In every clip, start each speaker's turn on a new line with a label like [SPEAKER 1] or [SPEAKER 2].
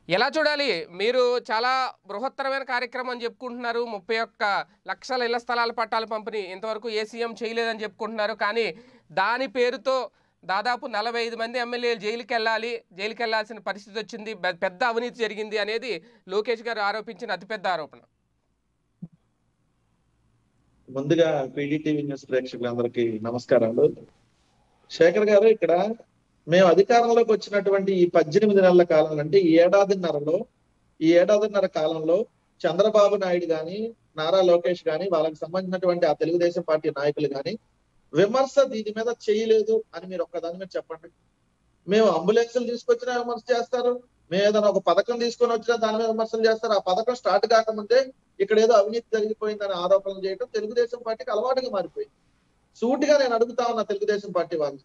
[SPEAKER 1] ఎలా చూడాలి మీరు చాలా బృహత్తరమైన కార్యక్రమం అని చెప్పుకుంటున్నారు ముప్పై ఒక్క లక్షల ఇళ్ల స్థలాల పట్టాల పంపిణీ ఇంతవరకు ఏ సీఎం చేయలేదని చెప్పుకుంటున్నారు కానీ దాని పేరుతో దాదాపు నలభై ఐదు మంది ఎమ్మెల్యేలు జైలుకి వెళ్ళాలి జైలుకి వెళ్ళాల్సిన పరిస్థితి వచ్చింది పె- పెద్ద అవినీతి జరిగింది అనేది లోకేష్ గారు ఆరోపించిన అతిపెద్ద ఆరోపణ
[SPEAKER 2] ముందుగా పీడీటీవీ న్యూస్ ప్రేక్షకులందరికీ నమస్కారాలు శేఖర్ గారు ఇక్కడ మేము అధికారంలోకి వచ్చినటువంటి ఈ పద్దెనిమిది నెలల కాలం అంటే ఈ ఏడాదిన్నరలో ఈ ఏడాదిన్నర కాలంలో చంద్రబాబు నాయుడు గాని నారా లోకేష్ గాని వాళ్ళకి సంబంధించినటువంటి ఆ తెలుగుదేశం పార్టీ నాయకులు గాని విమర్శ దీని మీద చేయలేదు అని మీరు ఒక్కదాని మీద చెప్పండి మేము అంబులెన్సులు తీసుకొచ్చినా విమర్శ చేస్తారు మేము ఏదైనా ఒక పథకం తీసుకొని వచ్చినా దాని మీద విమర్శలు చేస్తారు ఆ పథకం స్టార్ట్ కాకముందే ఇక్కడ ఏదో అవినీతి జరిగిపోయిందని ఆరోపణలు చేయడం తెలుగుదేశం పార్టీకి అలవాటుగా మారిపోయింది సూటిగా నేను అడుగుతా ఉన్నా తెలుగుదేశం పార్టీ వాళ్ళు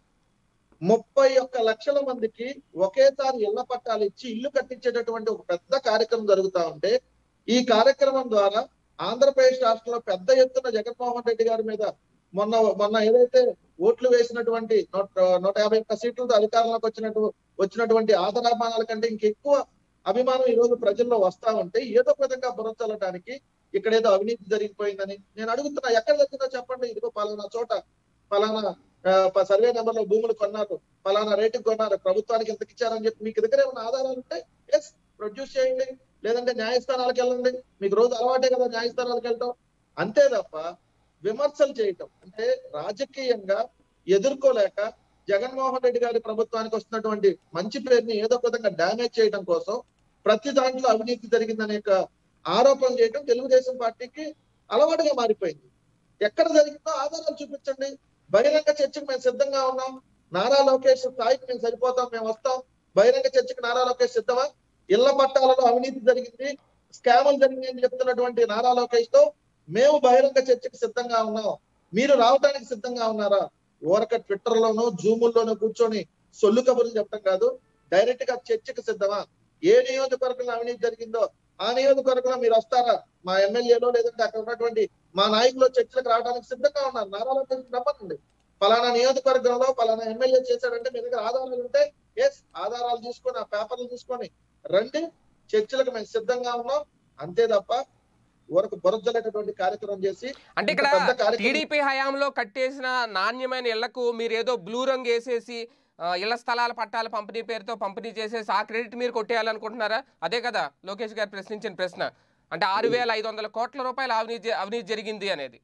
[SPEAKER 2] ముప్పై ఒక్క లక్షల మందికి ఒకేసారి ఇళ్ల పట్టాలు ఇచ్చి ఇల్లు కట్టించేటటువంటి ఒక పెద్ద కార్యక్రమం జరుగుతా ఉంటే ఈ కార్యక్రమం ద్వారా ఆంధ్రప్రదేశ్ రాష్ట్రంలో పెద్ద ఎత్తున జగన్మోహన్ రెడ్డి గారి మీద మొన్న మొన్న ఏదైతే ఓట్లు వేసినటువంటి నూట నూట యాభై ఒక్క సీట్లతో అధికారంలోకి వచ్చినట్టు వచ్చినటువంటి ఆదరాభిమానాల కంటే ఇంకెక్కువ అభిమానం ఈ రోజు ప్రజల్లో వస్తా ఉంటే ఏదో ఒక విధంగా బురచల్లటానికి ఇక్కడ ఏదో అవినీతి జరిగిపోయిందని నేను అడుగుతున్నా ఎక్కడ జరిగిందో చెప్పండి ఇదిగో పలానా చోట పలానా ఆ, ప- సర్వే నెంబర్ లో భూములు కొన్నారు పలానా రేటుకి కొన్నారు ప్రభుత్వానికి ఎంతకి ఇచ్చారని చెప్పి మీకు దగ్గర ఏమైనా ఆధారాలు ఉంటే ఎస్ ప్రొడ్యూస్ చేయండి లేదంటే న్యాయస్థానాలకు వెళ్ళండి మీకు రోజు అలవాటే కదా న్యాయస్థానాలకు వెళ్ళటం అంతే తప్ప విమర్శలు చేయటం అంటే రాజకీయంగా ఎదుర్కోలేక జగన్మోహన్ రెడ్డి గారి ప్రభుత్వానికి వస్తున్నటువంటి మంచి పేరుని ఏదో ఒక విధంగా డ్యామేజ్ చేయడం కోసం ప్రతి దాంట్లో అవినీతి జరిగిందనే ఒక ఆరోపణ చేయడం తెలుగుదేశం పార్టీకి అలవాటుగా మారిపోయింది ఎక్కడ జరిగిందో ఆధారాలు చూపించండి బహిరంగ చర్చకు మేము సిద్ధంగా ఉన్నాం నారా లోకేష్ స్థాయికి మేము సరిపోతాం మేము వస్తాం బహిరంగ చర్చకు నారా లోకేష్ సిద్ధమా ఇళ్ల పట్టాలలో అవినీతి జరిగింది స్కాములు జరిగింది అని చెప్తున్నటువంటి నారా లోకేష్ తో మేము బహిరంగ చర్చకు సిద్ధంగా ఉన్నాం మీరు రావడానికి సిద్ధంగా ఉన్నారా ఊరక ట్విట్టర్ లోనో జూముల్లోనో కూర్చొని సొల్లు కబుర్లు చెప్పడం కాదు డైరెక్ట్ గా చర్చకు సిద్ధమా ఏ నియోజకవర్గంలో అవినీతి జరిగిందో ఆ నియోజకవర్గంలో మీరు వస్తారా మా ఎమ్మెల్యేలో లేదంటే అక్కడ ఉన్నటువంటి మా నాయకులు చర్చలకు రావడానికి సిద్ధంగా ఉన్నారు నారా లోకేష్ రమ్మనండి పలానా నియోజకవర్గంలో పలానా ఎమ్మెల్యే చేశాడంటే మీ దగ్గర ఆధారాలు ఉంటే ఎస్ ఆధారాలు తీసుకొని ఆ పేపర్లు తీసుకొని రండి చర్చలకు మేము సిద్ధంగా ఉన్నాం అంతే తప్ప ఊరకు బురదలేటటువంటి కార్యక్రమం చేసి
[SPEAKER 1] అంటే ఇక్కడ
[SPEAKER 2] ఇంత పెద్ద కార్యక్రమం-
[SPEAKER 1] టీడీపీ హయాంలో కట్టేసిన నాణ్యమైన ఇళ్లకు మీరు ఏదో బ్లూ రంగు వేసేసి ఆ, ఇళ్ల స్థలాల పట్టాల పంపిణీ పేరుతో పంపిణీ చేసేసి ఆ క్రెడిట్ మీరు కొట్టేయాలనుకుంటున్నారా అదే కదా లోకేష్ గారు ప్రశ్నించిన ప్రశ్న అంటే ఆరు వేల ఐదు వందల కోట్ల రూపాయల అవినీతి అవినీతి జరిగింది అనేది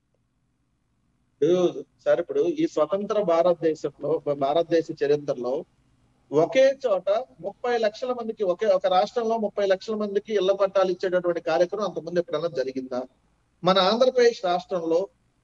[SPEAKER 2] ఇప్పుడు సార్ ఇప్పుడు ఈ స్వతంత్ర భారతదేశంలో భారతదేశ చరిత్రలో ఒకే చోట ముప్పై లక్షల మందికి ఒకే ఒక రాష్ట్రంలో ముప్పై లక్షల మందికి ఇళ్ల పట్టాలు ఇచ్చేటటువంటి కార్యక్రమం అంతకుముందు ఎప్పుడైనా జరిగిందా మన ఆంధ్రప్రదేశ్ రాష్ట్రంలో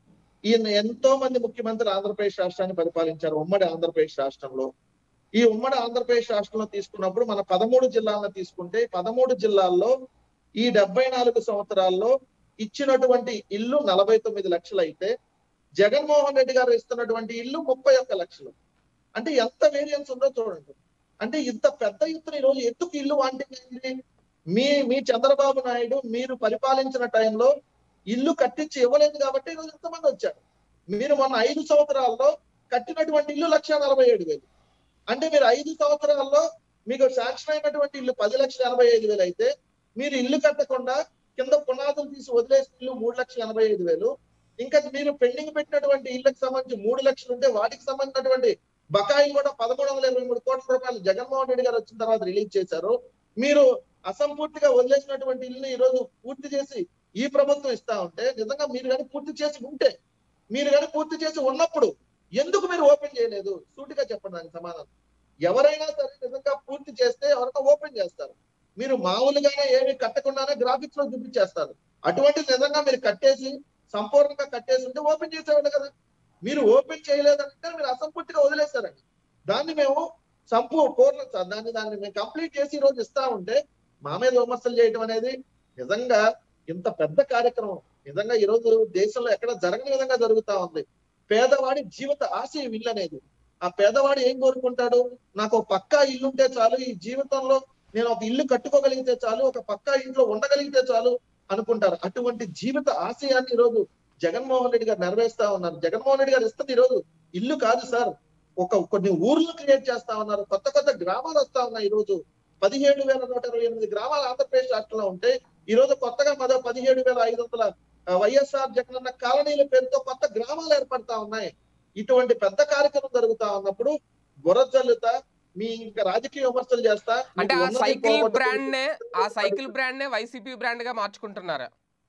[SPEAKER 2] ఈయన ఎంతో మంది ముఖ్యమంత్రులు ఆంధ్రప్రదేశ్ రాష్ట్రాన్ని పరిపాలించారు ఉమ్మడి ఆంధ్రప్రదేశ్ రాష్ట్రంలో ఈ ఉమ్మడి ఆంధ్రప్రదేశ్ రాష్ట్రంలో తీసుకున్నప్పుడు మన పదమూడు జిల్లాలను తీసుకుంటే పదమూడు జిల్లాల్లో ఈ డెబ్బై నాలుగు సంవత్సరాల్లో ఇచ్చినటువంటి ఇల్లు నలభై తొమ్మిది లక్షలు అయితే జగన్మోహన్ రెడ్డి గారు ఇస్తున్నటువంటి ఇల్లు ముప్పై ఒక్క లక్షలు అంటే ఎంత వేరియన్స్ ఉందో చూడండి అంటే ఇంత పెద్ద ఎత్తున ఈ రోజు ఎందుకు ఇల్లు వాంటింగ్ అయింది మీ మీ చంద్రబాబు నాయుడు మీరు పరిపాలించిన టైంలో ఇల్లు కట్టించి ఇవ్వలేదు కాబట్టి ఈరోజు ఎంతమంది వచ్చారు మీరు మొన్న ఐదు సంవత్సరాల్లో కట్టినటువంటి ఇల్లు లక్ష నలభై ఏడు వేలు అంటే మీరు ఐదు సంవత్సరాల్లో మీకు శాంక్షన్ అయినటువంటి ఇల్లు పది లక్షల ఎనభై ఐదు వేలు అయితే మీరు ఇల్లు కట్టకుండా కింద పునాదులు తీసి వదిలేసిన ఇల్లు మూడు లక్షల ఎనభై ఐదు వేలు ఇంకా మీరు పెండింగ్ పెట్టినటువంటి ఇళ్ళకి సంబంధించి మూడు లక్షలు ఉంటే వాటికి సంబంధించినటువంటి బకాయిలు కూడా పదమూడు వందల ఇరవై మూడు కోట్ల రూపాయలు జగన్మోహన్ రెడ్డి గారు వచ్చిన తర్వాత రిలీజ్ చేశారు మీరు అసంపూర్తిగా వదిలేసినటువంటి ఇల్లు ఈ రోజు పూర్తి చేసి ఈ ప్రభుత్వం ఇస్తా ఉంటే నిజంగా మీరు కానీ పూర్తి చేసి ఉంటే మీరు కానీ పూర్తి చేసి ఉన్నప్పుడు ఎందుకు మీరు ఓపెన్ చేయలేదు సూటిగా చెప్పండి దానికి సమాధానం ఎవరైనా సరే నిజంగా పూర్తి చేస్తే ఎవరైనా ఓపెన్ చేస్తారు మీరు మామూలుగానే ఏమి కట్టకుండానే గ్రాఫిక్స్ లో చూపించేస్తారు అటువంటి నిజంగా మీరు కట్టేసి సంపూర్ణంగా కట్టేసి ఉంటే ఓపెన్ చేసేవాళ్ళు కదా మీరు ఓపెన్ చేయలేదంటే మీరు అసంపూర్తిగా వదిలేస్తారండి దాన్ని మేము సంపూ పూర్ణ దాన్ని దాన్ని మేము కంప్లీట్ చేసి ఈ రోజు ఇస్తా ఉంటే మా మీద విమర్శలు చేయడం అనేది నిజంగా ఇంత పెద్ద కార్యక్రమం నిజంగా ఈ రోజు దేశంలో ఎక్కడ జరగని విధంగా జరుగుతా ఉంది పేదవాడి జీవిత ఆశయం ఇల్లు అనేది ఆ పేదవాడు ఏం కోరుకుంటాడు నాకు ఒక పక్కా ఇల్లు ఉంటే చాలు ఈ జీవితంలో నేను ఒక ఇల్లు కట్టుకోగలిగితే చాలు ఒక పక్కా ఇంట్లో ఉండగలిగితే చాలు అనుకుంటారు అటువంటి జీవిత ఆశయాన్ని ఈ రోజు జగన్మోహన్ రెడ్డి గారు నెరవేరుస్తా ఉన్నారు జగన్మోహన్ రెడ్డి గారు ఇస్తుంది ఈ రోజు ఇల్లు కాదు సార్ ఒక కొన్ని ఊర్లు క్రియేట్ చేస్తా ఉన్నారు కొత్త కొత్త గ్రామాలు వస్తా ఉన్నాయి ఈ రోజు పదిహేడు వేల నూట ఇరవై ఎనిమిది గ్రామాలు ఆంధ్రప్రదేశ్ రాష్ట్రంలో ఉంటే ఈ రోజు కొత్తగా మరో పదిహేడు వేల ఐదు వందల ఆ, వైఎస్ఆర్ జగనన్న కాలనీల పేరుతో కొత్త గ్రామాలు ఏర్పడతా ఉన్నాయి ఇటువంటి పెద్ద కార్యక్రమం జరుగుతా ఉన్నప్పుడు బురజల్లుతా మీ ఇంకా రాజకీయ విమర్శలు చేస్తా
[SPEAKER 1] అంటే
[SPEAKER 2] మీకు
[SPEAKER 1] ఆ
[SPEAKER 2] ఉన్నది
[SPEAKER 1] సైకిల్
[SPEAKER 2] పోగొట్టుకుని-
[SPEAKER 1] బ్రాండ్ నే ఆ సైకిల్ బ్రాండ్ నే వైసీపీ బ్రాండ్ గా మార్చుకుంటున్నారు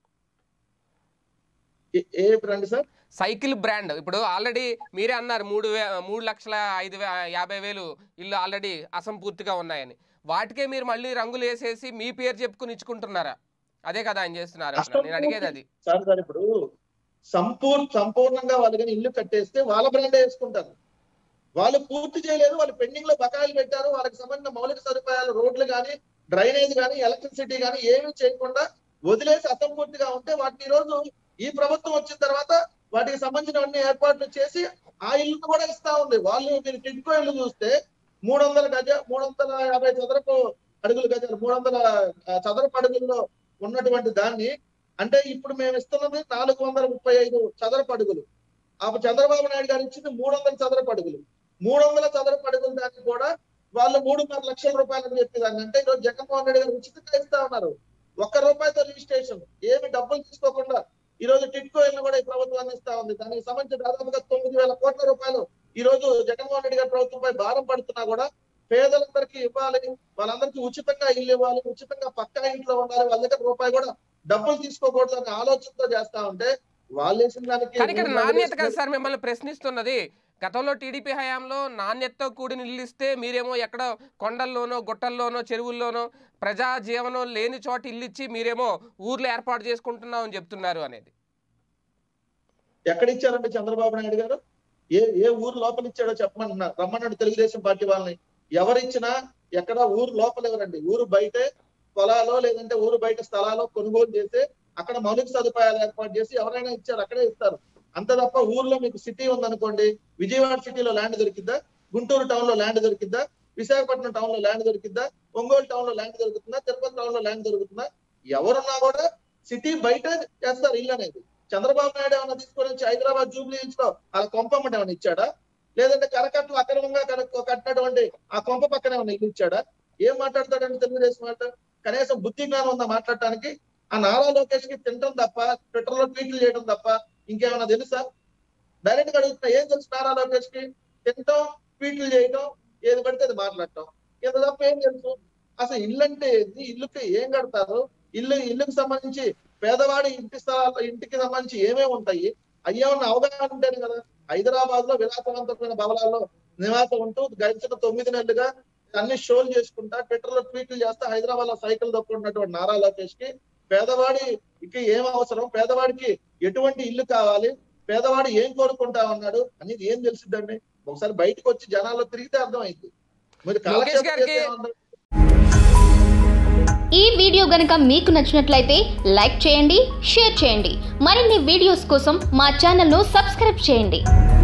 [SPEAKER 2] ఏ- ఏ బ్రాండ్ సార్
[SPEAKER 1] సైకిల్ బ్రాండ్ ఇప్పుడు ఆల్రెడీ మీరే అన్నారు మూడు వే మూడు లక్షల ఐదు వే యాభై వేలు ఇల్లు ఆల్రెడీ అసంపూర్తిగా ఉన్నాయని వాటికే మీరు మళ్ళీ రంగులు వేసేసి మీ పేరు చెప్పుకుని ఇచ్చుకుంటున్నారా అదే కదా ఆయన చేస్తున్నారు అంటున్నా. నేను అడిగేది అది
[SPEAKER 2] సార్ సార్ ఇప్పుడు సంపూర్ సంపూర్ణంగా వాళ్ళు కానీ ఇల్లు కట్టేస్తే వాళ్ళ బ్రాండ్ వేసుకుంటారు వాళ్ళు పూర్తి చేయలేదు వాళ్ళు పెండింగ్ లో బకాయిలు పెట్టారు వాళ్ళకి సంబంధించిన మౌలిక సదుపాయాలు రోడ్లు కానీ డ్రైనేజ్ కానీ ఎలక్ట్రిసిటీ కానీ ఏమీ చేయకుండా వదిలేసి అసంపూర్తిగా ఉంటే వాటిని ఈ రోజు ఈ ప్రభుత్వం వచ్చిన తర్వాత వాటికి సంబంధించిన అన్ని ఏర్పాట్లు చేసి ఆ ఇల్లు కూడా ఇస్తా ఉంది వాళ్ళు మీరు టిడ్కో ఇల్లు చూస్తే మూడు వందల గజ మూడు వందల యాభై చదరపు అడుగులు గజాలు మూడు వందల ఆ, చదరపు అడుగుల్లో ఉన్నటువంటి దాన్ని అంటే ఇప్పుడు మేము ఇస్తున్నది నాలుగు వందల ముప్పై ఐదు చదరపు అడుగులు ఆ చంద్రబాబు నాయుడు గారు ఇచ్చింది మూడు వందల చదరపు అడుగులు మూడు వందల చదరపు అడుగులు దాన్ని కూడా వాళ్ళు మూడున్నర లక్షల రూపాయలు అని చెప్పేదాన్ని అంటే ఈరోజు జగన్మోహన్ రెడ్డి గారు ఉచితంగా ఇస్తా ఉన్నారు ఒక్క రూపాయితో రిజిస్ట్రేషన్ ఏమి డబ్బులు తీసుకోకుండా ఈ రోజు టిట్కో ఇల్లు కూడా ఈ ప్రభుత్వం అందిస్తా ఉంది దానికి సంబంధించి దాదాపుగా తొమ్మిది వేల కోట్ల రూపాయలు ఈ రోజు జగన్మోహన్ రెడ్డి గారి ప్రభుత్వంపై భారం పడుతున్నా కూడా పేదలందరికీ ఇవ్వాలి వాళ్ళందరికీ ఉచితంగా ఇల్లు ఇవ్వాలి ఉచితంగా పక్కా ఇంట్లో ఉండాలి వాళ్ళ దగ్గర రూపాయి కూడా డబ్బులు తీసుకోకూడదు అనే ఆలోచనతో చేస్తా ఉంటే వాళ్ళు వేసిన దానికి
[SPEAKER 1] కానీ ఇక్కడ
[SPEAKER 2] వీళ్ళు
[SPEAKER 1] నాణ్యత
[SPEAKER 2] వేసిన-
[SPEAKER 1] కదా సార్ మిమ్మల్ని ప్రశ్నిస్తున్నది గతంలో టీడీపీ హయాంలో నాణ్యతతో కూడిన ఇల్లు ఇస్తే మీరేమో ఎక్కడ కొండల్లోనో గుట్టల్లోనో చెరువుల్లోనో ప్రజా జీవనం లేని చోట ఇల్లు ఇచ్చి మీరేమో ఊర్లో ఏర్పాటు చేసుకుంటున్నాం అని చెప్తున్నారు అనేది
[SPEAKER 2] ఎక్కడ ఇచ్చారంటే చంద్రబాబు నాయుడు గారు ఏ ఏ ఊరు లోపల ఇచ్చాడో చెప్పమన్నారు రమ్మన్నాడు తెలుగుదేశం పార్టీ వాళ్ళని ఎవరిచ్చినా ఎక్కడ ఊరు లోపల ఎవరండి ఊరు బయటే పొలాలో లేదంటే ఊరు బయట స్థలాలో కొనుగోలు చేసి అక్కడ మౌలిక సదుపాయాలు ఏర్పాటు చేసి ఎవరైనా ఇచ్చారు అక్కడే ఇస్తారు అంత తప్ప ఊర్లో మీకు సిటీ ఉందనుకోండి విజయవాడ సిటీలో ల్యాండ్ దొరికిద్దా గుంటూరు టౌన్ లో ల్యాండ్ దొరికిద్దా విశాఖపట్నం టౌన్ లో ల్యాండ్ దొరికిద్దా ఒంగోలు టౌన్ లో ల్యాండ్ దొరుకుతుందా తిరుపతి టౌన్ లో ల్యాండ్ దొరుకుతుందా ఎవరున్నా కూడా సిటీ బయట చేస్తారు ఇల్లు అనేది చంద్రబాబు నాయుడు ఏమైనా తీసుకొని వచ్చి హైదరాబాద్ జూబ్లీ హిల్స్ లో వాళ్ళ కొంపమ్మట ఏమైనా ఇచ్చాడా లేదంటే కరకట్లు అక్రమంగా కనుక్కో- కట్టినటువంటి ఆ కొంప పక్కన ఏమైనా ఇల్లు ఇచ్చాడా ఏం మాట్లాడతాడండి తెలుగుదేశం మాట కనీసం బుద్ధి జ్ఞానం ఉందా మాట్లాడటానికి ఆ నారా లోకేష్ కి తింటం తప్ప ట్విట్టర్ లో ట్వీట్లు చేయడం తప్ప ఇంకేమైనా తెలుసా డైరెక్ట్ గా అడుగుతున్నా ఏం తెలుసు నారా లోకేష్ కి తింటాం ట్వీట్లు చేయటం ఏది పడితే అది మాట్లాడటం ఇంత తప్ప ఏం తెలుసు అసలు ఇల్లు అంటే ఏంది ఇల్లుకి ఏం కడతారు ఇల్లు ఇల్లుకి సంబంధించి పేదవాడి ఇంటి స్థలాల్లో ఇంటికి సంబంధించి ఏమేమి ఉంటాయి అయ్యేమన్న అవగాహన ఉంటేనే కదా హైదరాబాద్ లో విలాసవంతమైన భవనాల్లో నివాసం ఉంటూ గడిచిన తొమ్మిది నెలలుగా అన్ని షోలు చేసుకుంటా ట్విట్టర్ లో ట్వీట్లు చేస్తా హైదరాబాద్ లో సైకిల్ దొక్కున్నటువంటి నారా లోకేష్ కి పేదవాడి ఇక ఏం అవసరం పేదవాడికి ఎటువంటి ఇల్లు కావాలి పేదవాడు ఏం కోరుకుంటా ఉన్నాడు అనేది ఏం తెలిసిద్దండి ఒకసారి బయటకు వచ్చి జనాల్లో తిరిగితే అర్థమైంది మీరు
[SPEAKER 1] లోకేష్
[SPEAKER 2] కాలక్షేపం
[SPEAKER 1] గారికి-
[SPEAKER 2] చేస్తే ఏమన్నా-
[SPEAKER 3] ఈ వీడియో గనుక మీకు నచ్చినట్లయితే లైక్ చేయండి షేర్ చేయండి మరిన్ని వీడియోస్ కోసం మా ఛానల్ను సబ్స్క్రైబ్ చేయండి